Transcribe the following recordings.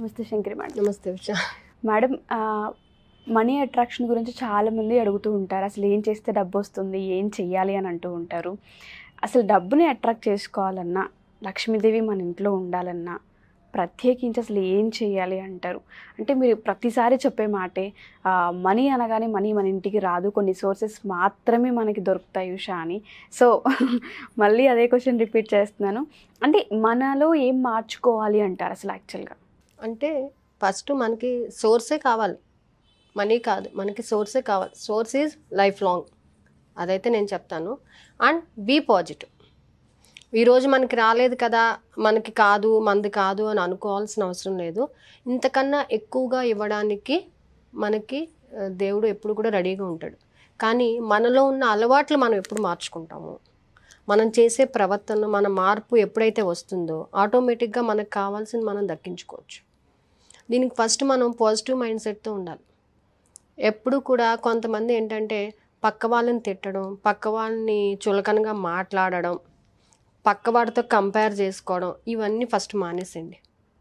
నమస్తే శంకరి మేడం నమస్తే ఉషా మేడం ఆ, మనీ అట్రాక్షన్ గురించి చాలామంది అడుగుతూ ఉంటారు అసలు ఏం చేస్తే డబ్బు వస్తుంది ఏం చెయ్యాలి అని అంటూ ఉంటారు అసలు డబ్బుని అట్రాక్ట్ చేసుకోవాలన్నా లక్ష్మీదేవి మన ఇంట్లో ఉండాలన్నా ప్రత్యేకించి అసలు ఏం చేయాలి అంటారు అంటే మీరు ప్రతిసారి చెప్పే మాటే మనీ అనగానే మనీ మన ఇంటికి రాదు కొన్ని సోర్సెస్ మాత్రమే మనకి దొరుకుతాయి ఉషా అని సో మళ్ళీ అదే క్వశ్చన్ రిపీట్ చేస్తున్నాను అంటే మనలో ఏం మార్చుకోవాలి అంటారు అసలు యాక్చువల్గా అంటే ఫస్ట్ మనకి సోర్సే కావాలి మనీ కాదు మనకి సోర్సే కావాలి సోర్స్ ఈజ్ లైఫ్ లాంగ్ అదైతే నేను చెప్తాను అండ్ బీ పాజిటివ్ ఈరోజు మనకి రాలేదు కదా మనకి కాదు మంది కాదు అని అనుకోవాల్సిన అవసరం లేదు ఇంతకన్నా ఎక్కువగా ఇవ్వడానికి మనకి ఆ, దేవుడు ఎప్పుడు కూడా రెడీగా ఉంటాడు కానీ మనలో ఉన్న అలవాట్లు మనం ఎప్పుడు మార్చుకుంటాము మనం చేసే ప్రవర్తన మన మార్పు ఎప్పుడైతే వస్తుందో ఆటోమేటిక్గా మనకు కావాల్సింది మనం దక్కించుకోవచ్చు దీనికి ఫస్ట్ మనం పాజిటివ్ మైండ్ సెట్తో ఉండాలి ఎప్పుడు కూడా కొంతమంది ఏంటంటే పక్క వాళ్ళని తిట్టడం పక్క వాళ్ళని చులకనగా మాట్లాడడం పక్కవాడితో కంపేర్ చేసుకోవడం ఇవన్నీ ఫస్ట్ మానేసేయండి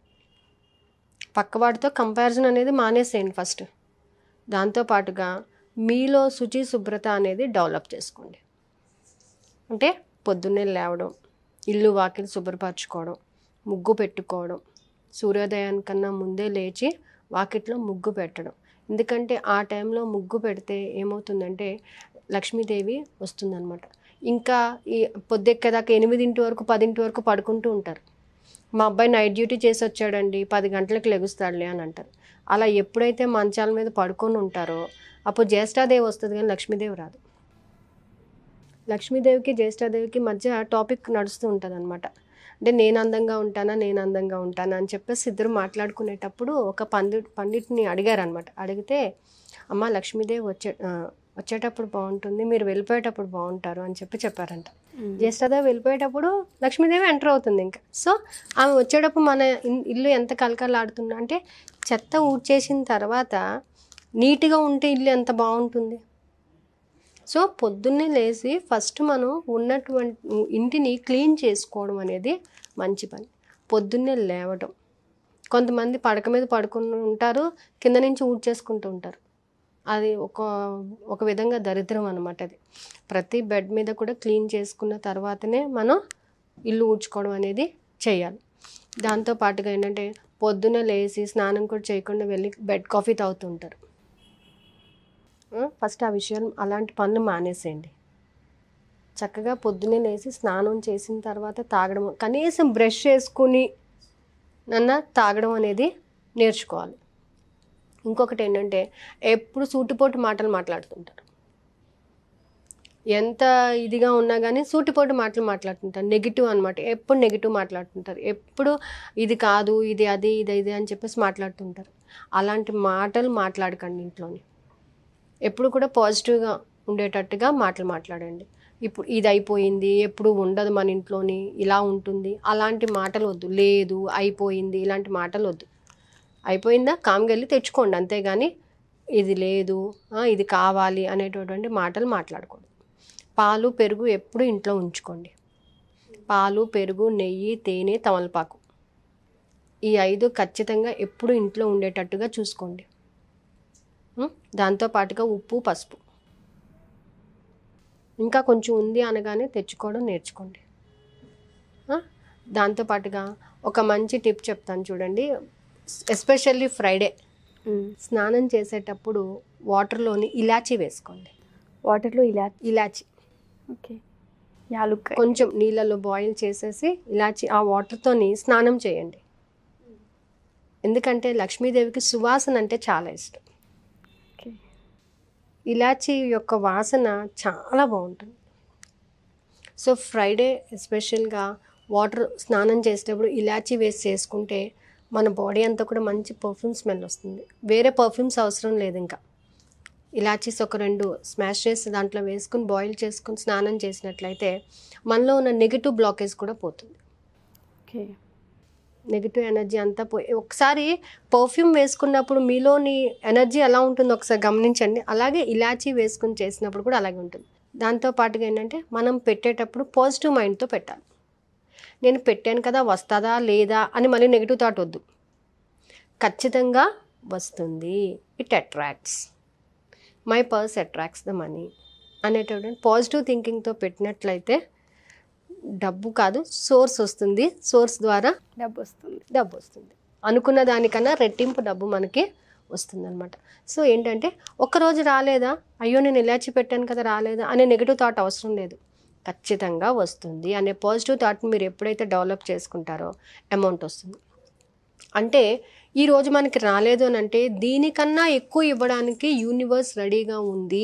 పక్కవాడితో కంపారిజన్ అనేది మానేసేయండి ఫస్ట్ దాంతోపాటుగా మీలో శుచి శుభ్రత అనేది డెవలప్ చేసుకోండి అంటే పొద్దున్నే లేవడం ఇల్లు వాకిలి శుభ్రపరచుకోవడం ముగ్గు పెట్టుకోవడం సూర్యోదయానికన్నా ముందే లేచి వాకిట్లో ముగ్గు పెట్టడం ఎందుకంటే ఆ టైంలో ముగ్గు పెడితే ఏమవుతుందంటే లక్ష్మీదేవి వస్తుందన్నమాట ఇంకా ఈ పొద్దెక్కేదాకా ఎనిమిదింటి వరకు పదింటి వరకు పడుకుంటూ ఉంటారు మా అబ్బాయి నైట్ డ్యూటీ చేసి వచ్చాడండి పది గంటలకు లెగుస్తాడులే అని అంటారు అలా ఎప్పుడైతే మంచాల మీద పడుకొని ఉంటారో అప్పుడు జ్యేష్ఠాదేవి వస్తుంది కానీ లక్ష్మీదేవి రాదు లక్ష్మీదేవికి జ్యేష్ఠాదేవికి మధ్య టాపిక్ నడుస్తూ ఉంటుంది అనమాట అంటే నేను అందంగా ఉంటానా నేను అందంగా ఉంటానా అని చెప్పేసి ఇద్దరు మాట్లాడుకునేటప్పుడు ఒక పండి పండిట్ని అడిగారు అనమాట అడిగితే అమ్మ లక్ష్మీదేవి వచ్చే ఆ, వచ్చేటప్పుడు బాగుంటుంది మీరు వెళ్ళిపోయేటప్పుడు బాగుంటారు అని చెప్పి చెప్పారంట జ్యేష్ఠాదేవి వెళ్ళిపోయేటప్పుడు లక్ష్మీదేవి ఎంటర్ అవుతుంది ఇంకా సో ఆమె వచ్చేటప్పుడు మన ఇన్- ఇల్లు ఎంత కలకలాడుతుందో అంటే చెత్త ఊడ్చేసిన తర్వాత నీట్గా ఉంటే ఇల్లు ఎంత బాగుంటుంది సో పొద్దున్నే లేచి ఫస్ట్ మనం ఉన్నటువంటి ఇంటిని క్లీన్ చేసుకోవడం అనేది మంచి పని పొద్దున్నే లేవడం కొంతమంది పడక మీద పడుకుని ఉంటారు కింద నుంచి ఊడ్చేసుకుంటూ ఉంటారు అది ఒక ఒక విధంగా దరిద్రం అనమాట అది ప్రతి బెడ్ మీద కూడా క్లీన్ చేసుకున్న తర్వాతనే మనం ఇల్లు ఊడ్చుకోవడం అనేది చేయాలి దాంతో పాటుగా ఏంటంటే పొద్దున్న లేచి స్నానం కూడా చేయకుండా వెళ్ళి బెడ్ కాఫీ తాగుతుంటారు ఫస్ట్ ఆ విషయాలు అలాంటి పనులు మానేసేయండి చక్కగా పొద్దున్నే లేచి స్నానం చేసిన తర్వాత తాగడం కనీసం బ్రష్ చేసుకుని నన్న తాగడం అనేది నేర్చుకోవాలి ఇంకొకటి ఏంటంటే ఎప్పుడు సూటిపోటు మాటలు మాట్లాడుతుంటారు ఎంత ఇదిగా ఉన్నా కానీ సూటిపోటు మాటలు మాట్లాడుతుంటారు నెగిటివ్ అనమాట ఎప్పుడు నెగిటివ్ మాట్లాడుతుంటారు ఎప్పుడు ఇది కాదు ఇది అది ఇది ఇది అని చెప్పేసి మాట్లాడుతుంటారు అలాంటి మాటలు మాట్లాడకండి ఇంట్లోని ఎప్పుడు కూడా పాజిటివ్గా ఉండేటట్టుగా మాటలు మాట్లాడండి ఇప్పుడు ఇది అయిపోయింది ఎప్పుడు ఉండదు మన ఇంట్లోని ఇలా ఉంటుంది అలాంటి మాటలు వద్దు లేదు అయిపోయింది ఇలాంటి మాటలు వద్దు అయిపోయిందా కామ్గా వెళ్ళి తెచ్చుకోండి అంతేగాని ఇది లేదు ఆ, ఇది కావాలి అనేటటువంటి మాటలు మాట్లాడకూడదు పాలు పెరుగు ఎప్పుడు ఇంట్లో ఉంచుకోండి పాలు పెరుగు నెయ్యి తేనె తమలపాకు ఈ ఐదు ఖచ్చితంగా ఎప్పుడు ఇంట్లో ఉండేటట్టుగా చూసుకోండి ఉం? దాంతో పాటుగా ఉప్పు పసుపు ఇంకా కొంచెం ఉంది అనగానే తెచ్చుకోవడం నేర్చుకోండి ఆ? దాంతో పాటుగా ఒక మంచి టిప్ చెప్తాను చూడండి ఎస్పెషల్లీ ఫ్రైడే స్నానం చేసేటప్పుడు వాటర్లోని ఇలాచీ వేసుకోండి వాటర్లో ఇలా ఇలాచి ఓకే యాలుక్కాయ కొంచెం నీళ్ళలో బాయిల్ చేసేసి ఇలాచి ఆ వాటర్తోని స్నానం చేయండి ఎందుకంటే లక్ష్మీదేవికి సువాసన అంటే చాలా ఇష్టం ఓకే ఇలాచీ యొక్క వాసన చాలా బాగుంటుంది సో ఫ్రైడే ఎస్పెషల్గా వాటర్ స్నానం చేసేటప్పుడు ఇలాచీ వేసి చేసుకుంటే మన బాడీ అంతా కూడా మంచి పర్ఫ్యూమ్ స్మెల్ వస్తుంది వేరే పర్ఫ్యూమ్స్ అవసరం లేదు ఇంకా ఇలాచీస్ ఒక రెండు స్మాష్ చేసి దాంట్లో వేసుకుని బాయిల్ చేసుకుని స్నానం చేసినట్లయితే మనలో ఉన్న నెగిటివ్ బ్లాకేజ్ కూడా పోతుంది ఓకే నెగిటివ్ ఎనర్జీ అంతా పోయి ఒకసారి పర్ఫ్యూమ్ వేసుకున్నప్పుడు మీలోని ఎనర్జీ ఎలా ఉంటుందో ఒకసారి గమనించండి అలాగే ఇలాచీ వేసుకుని చేసినప్పుడు కూడా అలాగే ఉంటుంది దాంతో పాటుగా ఏంటంటే మనం పెట్టేటప్పుడు పాజిటివ్ మైండ్తో పెట్టాలి నేను పెట్టాను కదా వస్తుందా లేదా అని మళ్ళీ నెగిటివ్ థాట్ వద్దు ఖచ్చితంగా వస్తుంది it attracts my purse attracts the money అనేటటువంటి పాజిటివ్ థింకింగ్తో పెట్టినట్లయితే డబ్బు కాదు సోర్స్ వస్తుంది సోర్స్ ద్వారా డబ్బు వస్తుంది డబ్బు వస్తుంది అనుకున్న దానికన్నా రెట్టింపు డబ్బు మనకి వస్తుందన్నమాట సో ఏంటంటే ఒక్కరోజు రాలేదా అయ్యో నేను ఇలాచి పెట్టాను కదా రాలేదా అనే నెగిటివ్ థాట్ అవసరం లేదు ఖచ్చితంగా వస్తుంది అనే పాజిటివ్ థాట్ని మీరు ఎప్పుడైతే డెవలప్ చేసుకుంటారో అమౌంట్ వస్తుంది అంటే ఈ రోజు మనకి రాలేదు అని అంటే దీనికన్నా ఎక్కువ ఇవ్వడానికి యూనివర్స్ రెడీగా ఉంది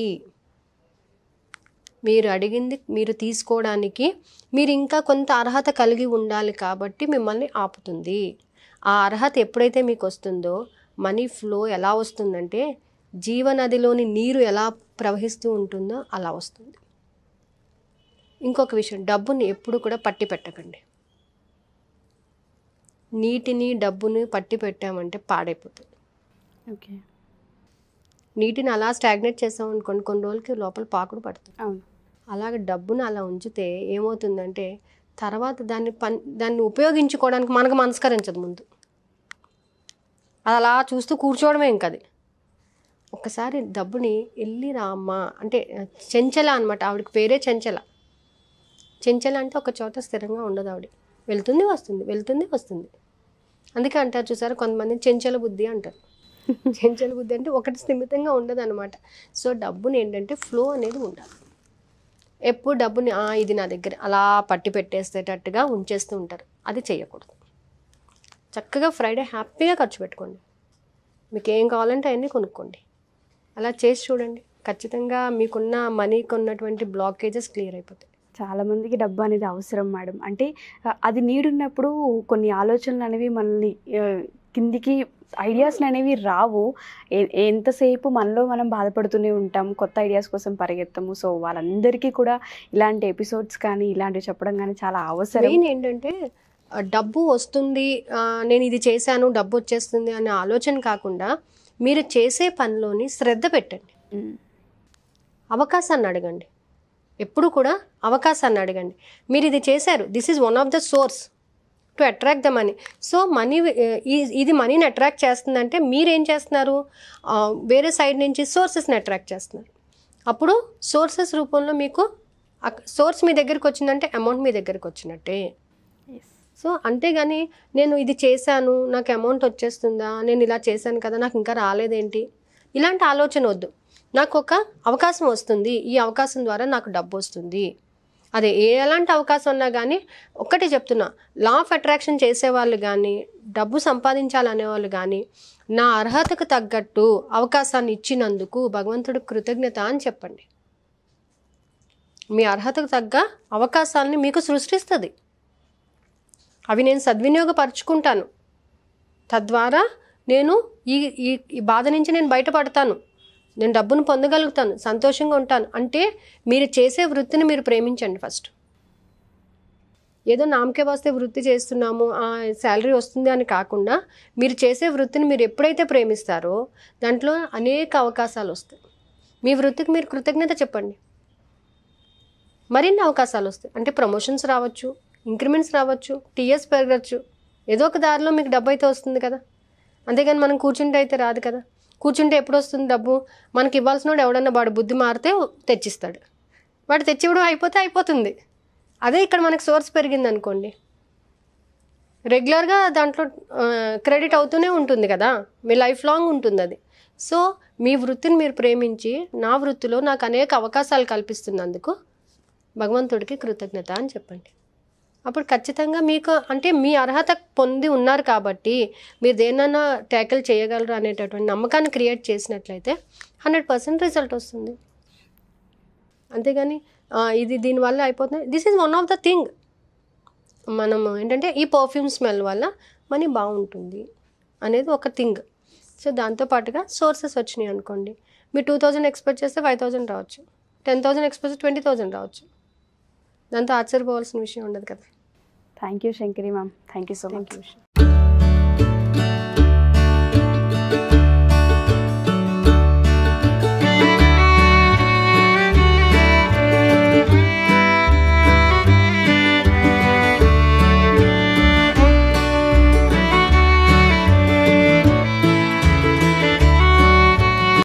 మీరు అడిగింది మీరు తీసుకోవడానికి మీరు ఇంకా కొంత అర్హత కలిగి ఉండాలి కాబట్టి మిమ్మల్ని ఆపుతుంది ఆ అర్హత ఎప్పుడైతే మీకు వస్తుందో మనీ ఫ్లో ఎలా వస్తుందంటే జీవనదిలోని నీరు ఎలా ప్రవహిస్తూ ఉంటుందో అలా వస్తుంది ఇంకొక విషయం డబ్బుని ఎప్పుడు కూడా పట్టి పెట్టకండి నీటిని డబ్బుని పట్టి పెట్టామంటే పాడైపోతుంది ఓకే నీటిని అలా స్టాగ్నేట్ చేసాం అనుకోండి కొన్ని రోజులకి లోపల పాకుడు పడుతుంది అవును అలాగే డబ్బును అలా ఉంచితే ఏమవుతుందంటే తర్వాత దాన్ని పన్ దాన్ని ఉపయోగించుకోవడానికి మనకు మనస్కరించదు ముందు అది అలా చూస్తూ కూర్చోవడమే ఇంక అది ఒక్కసారి డబ్బుని వెళ్ళి రామ్మా అంటే చెంచల అనమాట ఆవిడకి పేరే చెంచల చెంచల అంటే ఒక చోట స్థిరంగా ఉండదు ఆవిడ వెళ్తుంది వస్తుంది వెళ్తుంది వస్తుంది అందుకే అంటారు చూసారా కొంతమంది చెంచల బుద్ధి అంటారు చెంచల బుద్ధి అంటే ఒకటి స్థిమితంగా ఉండదు అనమాట సో డబ్బుని ఏంటంటే ఫ్లో అనేది ఉండాలి ఎప్పుడు డబ్బుని "ఆ, ఇది నా దగ్గర అలా పట్టి పెట్టేసేటట్టుగా ఉంచేస్తూ ఉంటారు అది చేయకూడదు చక్కగా ఫ్రైడే హ్యాపీగా ఖర్చు పెట్టుకోండి మీకు ఏం కావాలంటే అవన్నీ కొనుక్కోండి అలా చేసి చూడండి ఖచ్చితంగా మీకున్న మనీకి ఉన్నటువంటి బ్లాకేజెస్ క్లియర్ అయిపోతాయి చాలా మందికి డబ్బు అనేది అవసరం మేడం అంటే ఆ, అది నీడున్నప్పుడు కొన్ని ఆలోచనలు అనేవి మనల్ని ఆ, కిందికి ఐడియాస్ అనేవి రావు ఏ- ఎంతసేపు మనలో మనం బాధపడుతూనే ఉంటాం కొత్త ఐడియాస్ కోసం పరిగెత్తము సో వాళ్ళందరికీ కూడా ఇలాంటి ఎపిసోడ్స్ కానీ ఇలాంటివి చెప్పడం కానీ చాలా అవసరం మెయిన్ ఏంటంటే ఆ, డబ్బు వస్తుంది ఆ, నేను ఇది చేశాను డబ్బు వచ్చేస్తుంది అనే ఆలోచన కాకుండా మీరు చేసే పనిలోని శ్రద్ధ పెట్టండి ఉమ్, అవకాశాన్ని అడగండి ఎప్పుడు కూడా అవకాశాన్ని అడగండి మీరు ఇది చేశారు this is one of the source to attract the money so money ఇది మనీని అట్రాక్ట్ చేస్తుందంటే మీరు ఏం చేస్తున్నారు ఆ, వేరే సైడ్ నుంచి సోర్సెస్ని అట్రాక్ట్ చేస్తున్నారు అప్పుడు సోర్సెస్ రూపంలో మీకు సోర్స్ మీ దగ్గరికి వచ్చిందంటే అమౌంట్ మీ దగ్గరికి వచ్చినట్టే yes. సో అంతేగాని నేను ఇది చేశాను నాకు అమౌంట్ వచ్చేస్తుందా నేను ఇలా చేశాను కదా నాకు ఇంకా రాలేదేంటి ఇలాంటి ఆలోచన వద్దు నాకు ఒక అవకాశం వస్తుంది ఈ అవకాశం ద్వారా నాకు డబ్బు వస్తుంది అదే ఏ ఎలాంటి అవకాశం ఉన్నా కానీ ఒక్కటే చెప్తున్నా లా ఆఫ్ అట్రాక్షన్ చేసేవాళ్ళు కానీ డబ్బు సంపాదించాలనే వాళ్ళు కానీ నా అర్హతకు తగ్గట్టు అవకాశాన్ని ఇచ్చినందుకు భగవంతుడు కృతజ్ఞత అని చెప్పండి మీ అర్హతకు తగ్గ అవకాశాలని మీకు సృష్టిస్తుంది అవి నేను సద్వినియోగపరుచుకుంటాను తద్వారా నేను ఈ ఈ ఈ బాధ నుంచి నేను బయటపడతాను నేను డబ్బును పొందగలుగుతాను సంతోషంగా ఉంటాను అంటే మీరు చేసే వృత్తిని మీరు ప్రేమించండి ఫస్ట్ ఏదో నామకే వస్తే వృత్తి చేస్తున్నాము ఆ శాలరీ వస్తుంది అని కాకుండా మీరు చేసే వృత్తిని మీరు ఎప్పుడైతే ప్రేమిస్తారో దాంట్లో అనేక అవకాశాలు వస్తాయి మీ వృత్తికి మీరు కృతజ్ఞత చెప్పండి మరిన్ని అవకాశాలు వస్తాయి అంటే ప్రమోషన్స్ రావచ్చు ఇంక్రిమెంట్స్ రావచ్చు టీఎస్ పెరగచ్చు ఏదో ఒక దారిలో మీకు డబ్బు అయితే వస్తుంది కదా అంతేగాని మనం కూర్చుంటే అయితే రాదు కదా కూర్చుంటే ఎప్పుడు వస్తుంది డబ్బు మనకి ఇవ్వాల్సిన వాడు ఎవడన్నా వాడు బుద్ధి మారితే తెచ్చిస్తాడు వాడు తెచ్చివ్వడం అయిపోతే అయిపోతుంది అదే ఇక్కడ మనకి సోర్స్ పెరిగింది అనుకోండి రెగ్యులర్గా దాంట్లో క్రెడిట్ అవుతూనే ఉంటుంది కదా మీ లైఫ్ లాంగ్ ఉంటుంది అది సో మీ వృత్తిని మీరు ప్రేమించి నా వృత్తిలో నాకు అనేక అవకాశాలు కల్పిస్తున్నందుకు భగవంతుడికి కృతజ్ఞత అని చెప్పండి అప్పుడు ఖచ్చితంగా మీకు అంటే మీ అర్హత పొంది ఉన్నారు కాబట్టి మీరు దేనైనా ట్యాకిల్ చేయగలరు అనేటటువంటి నమ్మకాన్ని క్రియేట్ చేసినట్లయితే హండ్రెడ్ పర్సెంట్ రిజల్ట్ వస్తుంది అంతేగాని ఆ, ఇది దీనివల్ల అయిపోతుంది this is one of the thing మనం ఏంటంటే ఈ పర్ఫ్యూమ్ స్మెల్ వల్ల మనీ బాగుంటుంది అనేది ఒక థింగ్ సో దాంతోపాటుగా సోర్సెస్ వచ్చినాయి అనుకోండి మీరు టూ థౌజండ్ ఎక్స్పెక్ట్ చేస్తే ఫైవ్ థౌజండ్ రావచ్చు టెన్ థౌజండ్ ఎక్స్పెక్ట్ చేస్తే ట్వంటీ థౌజండ్ రావచ్చు దాంతో ఆశ్చర్యపోవాల్సిన విషయం ఉండదు కదా thank you Shankari ma'am thank you so much thank you